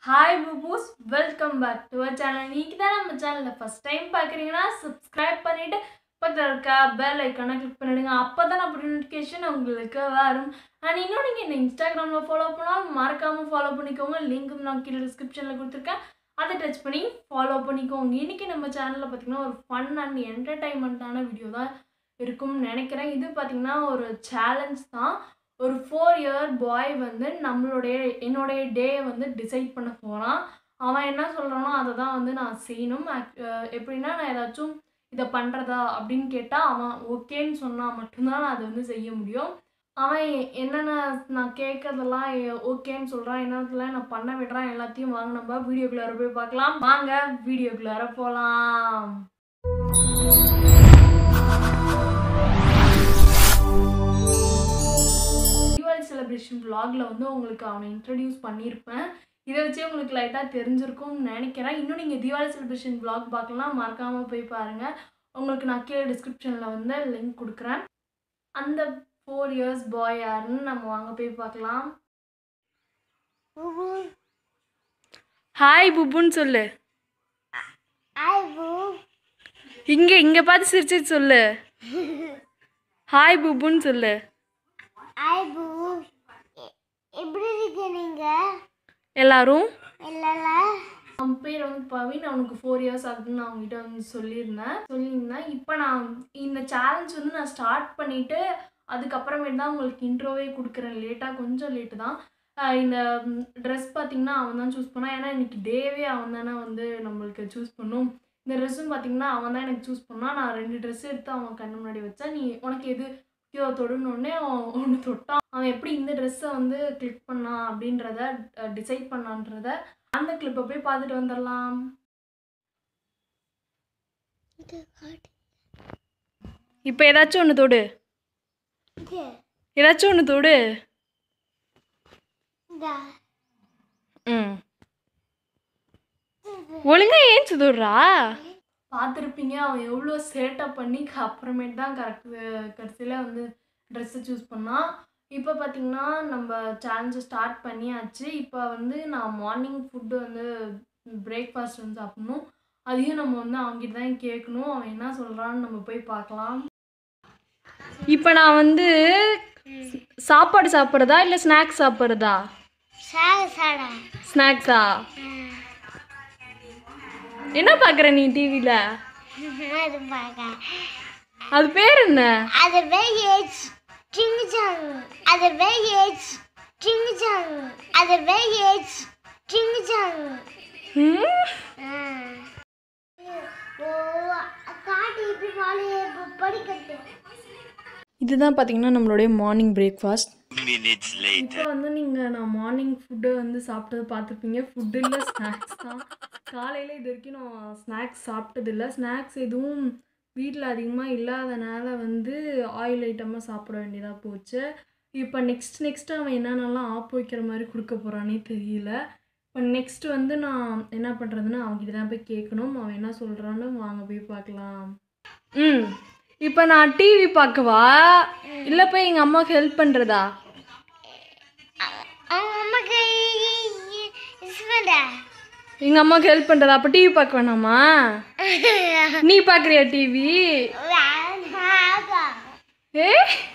Hi புபூஸ் welcome back to our channel நீங்கள் தான் நம்ம சேனலில் ஃபஸ்ட் டைம் பார்க்குறீங்கன்னா சப்ஸ்கிரைப் பண்ணிவிட்டு பக்கத்தில் இருக்க பெல் ஐக்கானை கிளிக் பண்ணிடுங்க அப்போ தான் நம்ம நோட்டிஃபிகேஷன் உங்களுக்கு வரும் அண்ட் இன்னும் நீங்கள் என்ன இன்ஸ்டாகிராமில் ஃபாலோ பண்ணால் மறக்காமல் ஃபாலோ பண்ணிக்கோங்க லிங்க்கும் நான் கீழே டிஸ்கிரிப்ஷனில் கொடுத்துருக்கேன் அதை டச் பண்ணி ஃபாலோ பண்ணிக்கோங்க இன்றைக்கி நம்ம சேனலில் பார்த்திங்கன்னா ஒரு ஃபன் அண்ட் என்டர்டைன்மெண்ட்டான வீடியோ தான் இருக்கும்னு நினைக்கிறேன் இது பார்த்திங்கன்னா ஒரு சேலஞ்ச் தான் ஒரு ஃபோர் இயர் பாய் வந்து நம்மளுடைய என்னுடைய டே வந்து டிசைட் பண்ண போகிறான் அவன் என்ன சொல்கிறானோ அதை தான் வந்து நான் செய்யணும் Act- அஹ் எப்படின்னா நான் ஏதாச்சும் இதை பண்ணுறதா அப்படின்னு கேட்டால் அவன் ஓகேன்னு சொன்னால் மட்டும்தான் நான் அதை வந்து செய்ய முடியும் அவன் என்னென்ன நான் கேட்கறதெல்லாம் ஓகேன்னு சொல்கிறான் என்னத்துல நான் பண்ண விடுறான் எல்லாத்தையும் வாங்க நம்ம வீடியோக்குள்ளார போய் பார்க்கலாம் வாங்க வீடியோக்குள்ளார போகலாம் தீபாவளி செலிப்ரேஷன் vlogல வந்து உங்களுக்கு அவனை இன்ட்ரடியூஸ் பண்ணியிருப்பேன் இதை வச்சே உங்களுக்கு லைட்டாக தெரிஞ்சிருக்கும்னு நினைக்கிறேன் இன்னும் நீங்கள் தீபாவளி செலிப்ரேஷன் vlog பார்க்கலாம் மறக்காமல் போய் பாருங்கள் உங்களுக்கு நான் கீழே டிஸ்கிரிப்ஷனில் வந்து லிங்க் கொடுக்குறேன் அந்த ஃபோர் இயர்ஸ் பாய் யாருன்னு நம்ம வாங்க போய் பார்க்கலாம் ஹாய் புப்புன்னு சொல்லு இங்கே இங்கே பார்த்து சிரிச்சிட்டு சொல்லு ஹாய் புப்புன்னு சொல்லு ஹாய் பூ எ- எப்படி இருக்கு நீங்க எல்லாரும் இல்லல அவன் பேர் வந்து பவின் அவனுக்கு ஃபோர் இயர்ஸ் ஆகுதுன்னு நான் அவங்ககிட்ட வந்து சொல்லியிருந்தேன் சொல்லியிருந்தேன் இப்போ நான் இந்த சேலஞ்ச் வந்து நான் ஸ்டார்ட் பண்ணிவிட்டு அதுக்கப்புறமேட்டு தான் உங்களுக்கு இன்ட்ரோவே கொடுக்குறேன் லேட்டாக கொஞ்சம் லேட்டு தான் ஆஹ் இந்த ட்ரெஸ் பார்த்தீங்கன்னா அவன் தான் சூஸ் பண்ணான் ஏன்னா இன்னைக்கு டேவே அவன் தானே வந்து நம்மளுக்கு சூஸ் பண்ணும் இந்த ட்ரெஸ்ஸும் பார்த்தீங்கன்னா அவன் தான் எனக்கு சூஸ் பண்ணான் நான் ரெண்டு ட்ரெஸ் எடுத்து அவன் கண்ணு முன்னாடி வச்சேன் நீ உனக்கு எது முக்கியம் தொடுன உடனே அவன் ஒன்று தொட்டான் அவன் எப்படி இந்த ட்ரெஸ்ஸை வந்து கிளிக் பண்ணான் அப்படின்றத டிசைட் பண்ணான்றத அந்த கிளிப்பை போய் பார்த்துட்டு வந்துடலாம் இப்போ ஏதாச்சும் ஒன்று தொடு இது ஏதாச்சும் ஒன்று தொடு இந்த ம் ஒழுங்கா ஏன் சுதுடுறா பார்த்துருப்பீங்க அவன் எவ்வளோ சேட்டப் பண்ணி அப்புறமேட்டு தான் கரெக்ட் கடைசியில் வந்து ட்ரெஸ்ஸை சூஸ் பண்ணான் இப்போ பார்த்தீங்கன்னா நம்ம சேலஞ்சை ஸ்டார்ட் பண்ணியாச்சு இப்போ வந்து நான் மார்னிங் ஃபுட்டு வந்து பிரேக்ஃபாஸ்ட் வந்து சாப்பிடணும் அதையும் நம்ம வந்து அவங்ககிட்ட தான் கேட்கணும் அவன் என்ன சொல்கிறான்னு நம்ம போய் பார்க்கலாம் இப்போ நான் வந்து சாப்பாடு சாப்பிட்றதா இல்லை ஸ்நாக்ஸ் சாப்பிட்றதா சாக சாடா ஸ்நாக்ஸா என்ன பார்க்குற நீ டிவியில் அது பாக்க அது பேர் என்ன அது பேர் ஏச் சிங்குச்சாங் அது பேர் ஏச் சிங்குச்சாங் அது பேர் ஏச் சிங்குச்சாங் ம்? ஓ காட்டு இப்படி வாழை படிக்கட்டு இதுதான் பார்த்தீங்கன்னா நம்மளுடைய மார்னிங் பிரேக்ஃபாஸ்ட் minutes later. இப்போ வந்து நீங்கள் நான் மார்னிங் ஃபுட்டு வந்து சாப்பிட்டது பார்த்துருப்பீங்க ஃபுட்டு இல்லை ஸ்நாக்ஸ் தான் காலையில் இது வரைக்கும் நான் ஸ்நாக்ஸ் சாப்பிட்டதில்ல ஸ்நாக்ஸ் எதுவும் வீட்டில் அதிகமாக இல்லாதனால வந்து ஆயில் ஐட்டமாக சாப்பிட வேண்டியதாக போச்சு இப்போ நெக்ஸ்ட் நெக்ஸ்ட் அவன் என்னென்னலாம் ஆப் வைக்கிற மாதிரி கொடுக்க போகிறானே தெரியல இப்போ நெக்ஸ்ட் வந்து நான் என்ன பண்ணுறதுன்னு அவன்கிட்ட தான் போய் கேட்கணும் அவன் என்ன சொல்கிறான்னு வாங்க போய் பார்க்கலாம் ம் இப்போ நான் டிவி பார்க்கவா இல்லை போய் எங்கள் அம்மாவுக்கு ஹெல்ப் பண்ணுறதா அவங்க அம்மாக்கு இஸ்மடா எங்கள் அம்மாவுக்கு ஹெல்ப் பண்ணுறதா அப்போ டிவி பார்க்க வேணாமா நீ பார்க்குறியா டிவி ஏ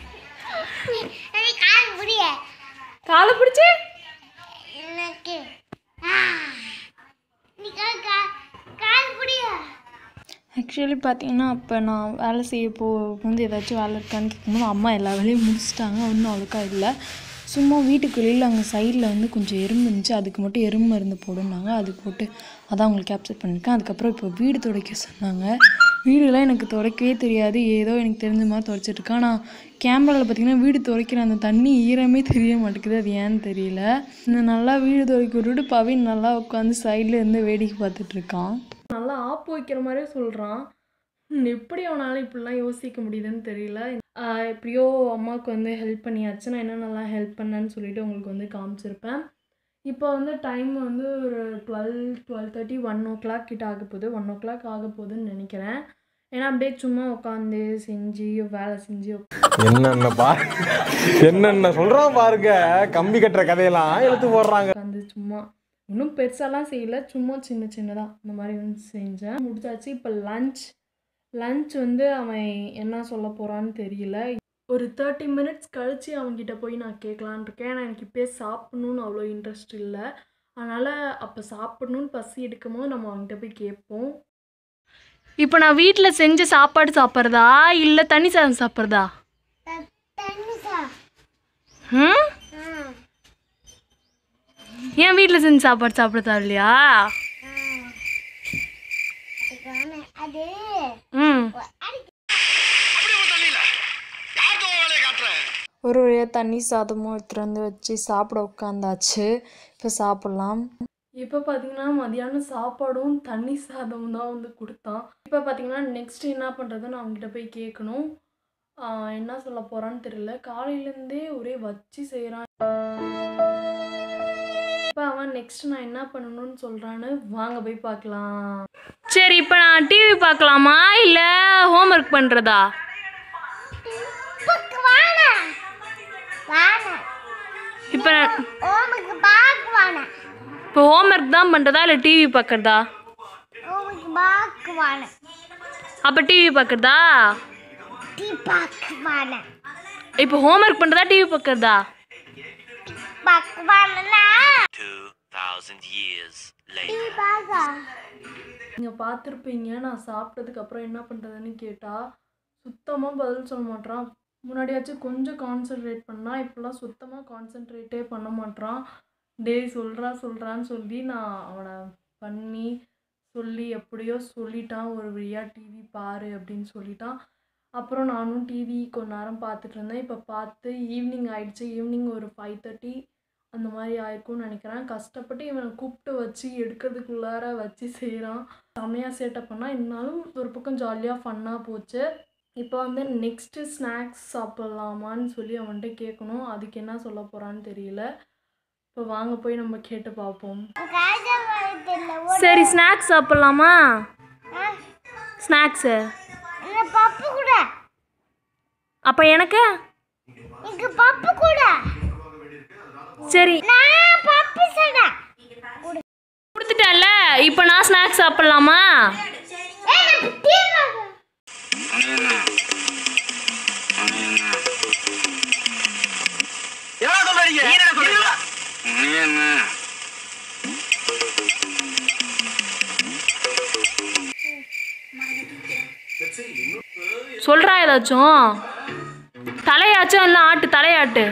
கால் முடிய காலை பிடிச்சி எனக்கு ஆ. நீ கால் கா- கால் முடிய ஆக்சுவலி பார்த்தீங்கன்னா அப்போ நான் வேலை செய்ய போ வந்து ஏதாச்சும் வேலை இருக்கான்னு கேட்கும்போது அம்மா எல்லா வேலையும் முடிச்சிட்டாங்க ஒன்றும் அவ்வளோக்கா இல்லை சும்மா வீட்டுக்கு வெளியில் அங்கே சைடில் வந்து கொஞ்சம் எறும்பு இருந்துச்சு அதுக்கு மட்டும் எறும்பு மருந்து போடுனாங்க அது போட்டு அதான் உங்களுக்கு கேப்சர் பண்ணியிருக்கேன் அதுக்கப்புறம் இப்போ வீடு துடைக்க சொன்னாங்க வீடுலாம் எனக்கு துடைக்கவே தெரியாது ஏதோ எனக்கு தெரிஞ்ச மாதிரி துடைச்சிட்ருக்கேன் ஆனால் கேமராவில் பார்த்தீங்கன்னா வீடு துடைக்கிற அந்த தண்ணி ஈரமே தெரிய மாட்டேங்குது அது ஏன்னு தெரியல இந்த நல்லா வீடு துடைக்க விட்டுட்டு பவின் நல்லா உட்காந்து சைடில் இருந்து வேடிக்கை பார்த்துட்டு இருக்கான் நல்லா ஆப்பு வைக்கிற மாதிரியே சொல்கிறான் எப்படி அவனால் இப்படிலாம் யோசிக்க முடியுதுன்னு தெரியல ஆஹ் எப்படியோ அம்மாவுக்கு வந்து ஹெல்ப் பண்ணியாச்சு நான் என்னென்னலாம் ஹெல்ப் பண்ணேன்னு சொல்லிட்டு உங்களுக்கு வந்து காமிச்சிருப்பேன் இப்போ வந்து டைம் வந்து ஒரு twelve twelve thirty one o'clock கிட்ட ஆக போகுது ஒன் ஓ கிளாக் ஆக போகுதுன்னு நினைக்கிறேன் ஏன்னா அப்படியே சும்மா உட்காந்து செஞ்சு வேலை செஞ்சு என்னென்ன பாரு என்னென்ன சொல்றான் பாருங்க கம்பி கட்டுற கதையெல்லாம் எடுத்து போடுறாங்க உட்காந்து சும்மா இன்னும் பெருசாலாம் செய்யல சும்மா சின்ன சின்னதாக இந்த மாதிரி வந்து செஞ்சேன் முடிச்சாச்சு இப்போ லஞ்ச் லஞ்ச் வந்து அவன் என்ன சொல்ல போகிறான்னு தெரியல ஒரு தேர்ட்டி மினிட்ஸ் கழித்து அவன்கிட்ட போய் நான் கேட்கலான்னு இருக்கேன் ஏன்னா எனக்கு இப்போயே சாப்பிட்ணுன்னு அவ்வளோ இன்ட்ரெஸ்ட் இல்லை அதனால் அப்போ சாப்பிட்ணுன்னு பசி எடுக்கும் போது நம்ம அவன்கிட்ட போய் கேட்போம் இப்போ நான் வீட்டில் செஞ்ச சாப்பாடு சாப்பிட்றதா இல்லை தண்ணி சாதம் சாப்பிட்றதா த- தண்ணி சா ம் ஆ ஏன் வீட்டில் செஞ்ச சாப்பாடு சாப்பிட்றதா இல்லையா அதுக்கான அது ம் அடி ஒரு வழியாக தண்ணி சாதமும் எடுத்துகிட்டு வந்து வச்சு சாப்பிட உட்காந்தாச்சு இப்போ சாப்பிட்லாம் இப்போ பார்த்தீங்கன்னா மதியானம் சாப்பாடும் தண்ணி சாதமும் தான் வந்து கொடுத்தான் இப்போ பார்த்தீங்கன்னா நெக்ஸ்ட் என்ன பண்ணுறதுன்னு அவங்ககிட்ட போய் கேட்கணும் ஆஹ் என்ன சொல்ல போகிறான்னு தெரியல காலையிலேருந்தே ஒரே வச்சு செய்கிறான் இப்போ அவன் நெக்ஸ்ட் நான் என்ன பண்ணணும்னு சொல்கிறான்னு வாங்க போய் பார்க்கலாம் சரி இப்போ நான் டிவி பார்க்கலாமா இல்லை ஹோம்ஒர்க் பண்ணுறதா புக்கு வாணா வாணா இப்போ நான் ஓமுக்கு பாக்கு வாணா இப்போ ஹோம்ஒர்க் தான் பண்ணுறதா இல்லை டிவி பார்க்குறதா ஓமுக்கு பாக்கு வாணா அப்போ டிவி பார்க்குறதா டீ பாக்கு வாணா இப்போ ஹோம்ஒர்க் பண்ணுறதா டிவி பார்க்குறதா பாக்கு வாணா 2,000 years டீ later. பாக்கா நீங்கள் பார்த்துருப்பீங்க நான் சாப்பிட்டதுக்கு அப்புறம் என்ன பண்ணுறதுன்னு கேட்டால் சுத்தமாக பதில் சொல்ல மாட்றான் முன்னாடியாச்சும் கொஞ்சம் கான்சென்ட்ரேட் பண்ணா இப்போலாம் சுத்தமாக கான்சென்ட்ரேட்டே பண்ண மாட்றான் டேய் சொல்கிறா சொல்கிறான்னு சொல்லி நான் அவனை பண்ணி சொல்லி எப்படியோ சொல்லிட்டான் ஒரு வழியாக டிவி பாரு அப்படின்னு சொல்லிட்டான் அப்புறம் நானும் டிவி கொஞ்ச நேரம் பார்த்துட்டு இருந்தேன் இப்போ பார்த்து ஈவினிங் ஆயிடுச்சு ஈவினிங் ஒரு ஃபைவ் தேர்ட்டி அந்த மாதிரி ஆயிருக்கும்னு நினைக்கிறேன் கஷ்டப்பட்டு இவனை கூப்பிட்டு வச்சு எடுக்கிறதுக்குள்ளார வச்சு செய்கிறான் செம்மையாக சேட்டை பண்ணால் இருந்தாலும் ஒரு பக்கம் ஜாலியாக ஃபன்னாக போச்சு இப்போ வந்து நெக்ஸ்ட்டு ஸ்நாக்ஸ் சாப்பிட்லாமான்னு சொல்லி அவன்கிட்ட கேட்கணும் அதுக்கு என்ன சொல்ல போகிறான்னு தெரியல இப்போ வாங்க போய் நம்ம கேட்டு பார்ப்போம் காஜா தெரியல சரி ஸ்நாக்ஸ் சாப்பிட்லாமா ஸ்நாக்ஸு இந்த பப்பு கூட அப்போ எனக்கு இங்க பப்பு கூட சரி நான் பப்பு சடா கொடுத்துட்டேன்ல இப்போ நான் ஸ்நாக்ஸ் சாப்பிட்லாமா ஏய் நான் டீ பாக்க சொல்கிறா ஏதாச்சும் தலையாச்சும் இல்லை ஆட்டு தலையாட்டு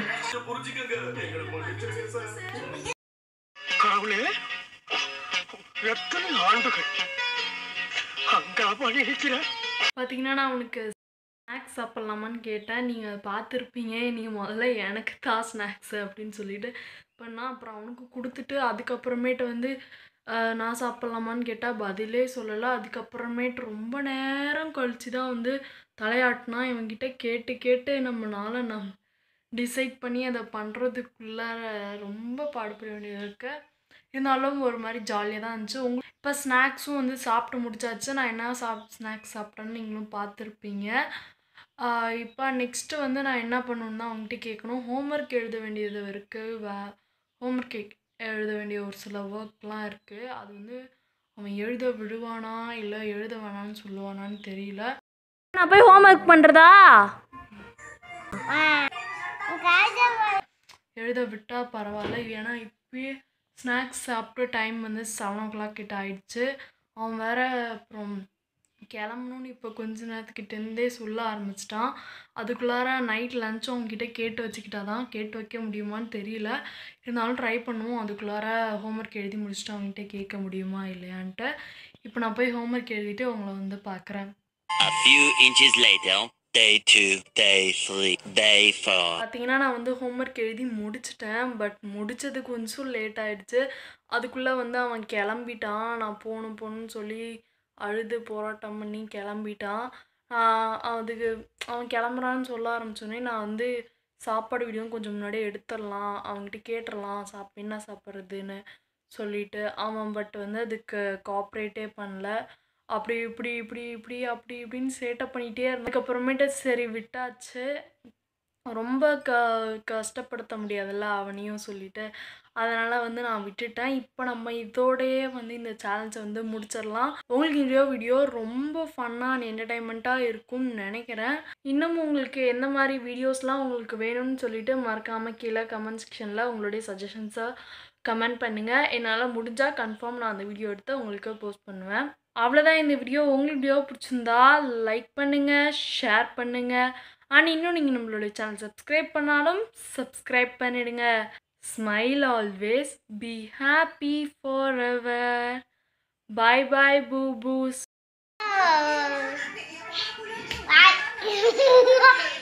கடவுளே எத்தனை ஆண்டுகள் அங்காமல் இருக்கிறேன் பார்த்தீங்கன்னா நான் உனக்கு ஸ்நாக்ஸ் சாப்பிட்லாமான்னு கேட்டேன் நீங்கள் அதை பார்த்துருப்பீங்க நீங்கள் முதல்ல எனக்கு தான் ஸ்நாக்ஸு அப்படின்னு சொல்லிட்டு பண்ணா அப்புறம் அவனுக்கு கொடுத்துட்டு அதுக்கப்புறமேட்டு வந்து அஹ், நான் சாப்பிட்லாமான்னு கேட்டால் பதிலே சொல்லலை அதுக்கப்புறமேட்டு ரொம்ப நேரம் கழிச்சு தான் வந்து தலையாட்டினா இவன்கிட்ட கேட்டு கேட்டு நம்மளால நம் டிசைட் பண்ணி அதை பண்ணுறதுக்குள்ளார ரொம்ப பாடுபட வேண்டியது இருக்கு இருந்தாலும் ஒரு மாதிரி ஜாலியாக தான் இருந்துச்சு உங்க இப்போ ஸ்நாக்ஸும் வந்து சாப்பிட்டு முடிச்சாச்சு நான் என்ன சாப் ஸ்நாக்ஸ் சாப்பிட்டேன்னு நீங்களும் பார்த்துருப்பீங்க இப்போ நெக்ஸ்ட்டு வந்து நான் என்ன பண்ணணுன்னு தான் அவங்ககிட்ட கேட்கணும் ஹோம்ஒர்க் எழுத வேண்டியது இருக்குது வே ஹோம்ஒர்க் எழுத வேண்டிய ஒரு சில ஒர்க்லாம் இருக்குது அது வந்து அவன் எழுத விடுவானா இல்லை எழுத வேணான்னு சொல்லுவானான்னு தெரியல நான் போய் ஹோம்ஒர்க் பண்ணுறதா காஜா எழுத விட்டால் பரவாயில்ல ஏன்னா இப்பயே ஸ்நாக்ஸ் சாப்பிட்டு டைம் வந்து செவன் ஓ கிளாக் கிட்ட ஆயிடுச்சு அவன் வேற அப்புறம் கிளம்பணும்னு இப்போ கொஞ்ச நேரத்துக்கிட்டேருந்தே சொல்ல ஆரம்பிச்சிட்டான் அதுக்குள்ளார நைட் லஞ்ச் அவங்ககிட்ட கேட்டு வச்சுக்கிட்டா தான் கேட்டு வைக்க முடியுமான்னு தெரியல இருந்தாலும் ட்ரை பண்ணுவோம் அதுக்குள்ளார ஹோம்ஒர்க் எழுதி முடிச்சுட்டு அவங்ககிட்ட கேட்க முடியுமா இல்லையான்ட்டு இப்போ நான் போய் ஹோம்ஒர்க் எழுதிட்டு உங்களை வந்து பார்க்குறேன் A few inches later, day two, day three, day four. பார்த்தீங்கன்னா நான் வந்து ஹோம்ஒர்க் எழுதி முடிச்சிட்டேன் பட் முடிச்சது கொஞ்சம் லேட் ஆயிடுச்சு அதுக்குள்ளே வந்து அவன் கிளம்பிட்டான் நான் போகணும் போகணும்னு சொல்லி அழுது போராட்டம் பண்ணி கிளம்பிட்டான் ஆஹ் அதுக்கு அவன் கிளம்புறான்னு சொல்ல ஆரம்பிச்சோடனே நான் வந்து சாப்பாடு வீடியோ கொஞ்சம் முன்னாடியே எடுத்துடலாம் அவன்கிட்ட கேட்டுடலாம் சாப் என்ன சாப்பிட்றதுன்னு சொல்லிட்டு அவன் பட் வந்து அதுக்கு கோஆப்ரேட்டே பண்ணல அப்படி இப்படி இப்படி இப்படி அப்படி இப்படின்னு சேட்டை பண்ணிகிட்டே இருந்ததுக்கப்புறமேட்டு சரி விட்டாச்சு ரொம்ப க கஷ்டப்படுத்த முடியாதுல்ல அவனையும் சொல்லிட்டு அதனால் வந்து நான் விட்டுட்டேன் இப்போ நம்ம இதோடயே வந்து இந்த சேலஞ்சை வந்து முடிச்சிடலாம் உங்களுக்கு இந்த வீடியோ ரொம்ப ஃபன்னாக அண்ட் என்டர்டைன்மெண்ட்டாக இருக்கும்னு நினைக்கிறேன் இன்னும் உங்களுக்கு எந்த மாதிரி வீடியோஸ்லாம் உங்களுக்கு வேணும்னு சொல்லிட்டு மறக்காமல் கீழே கமெண்ட் செக்ஷனில் உங்களுடைய சஜஷன்ஸை கமெண்ட் பண்ணுங்கள் என்னால் முடிஞ்சால் கன்ஃபார்ம் நான் அந்த வீடியோ எடுத்து உங்களுக்கு போஸ்ட் பண்ணுவேன் அவ்வளோதான் இந்த வீடியோ உங்களுக்கு வீடியோ பிடிச்சிருந்தா லைக் பண்ணுங்கள் ஷேர் பண்ணுங்கள் அண்ட் இன்னும் நீங்கள் நம்மளுடைய சேனல் சப்ஸ்கிரைப் பண்ணாலும் சப்ஸ்கிரைப் பண்ணிடுங்க smile always be happy forever bye bye பூ பூஸ் Bye.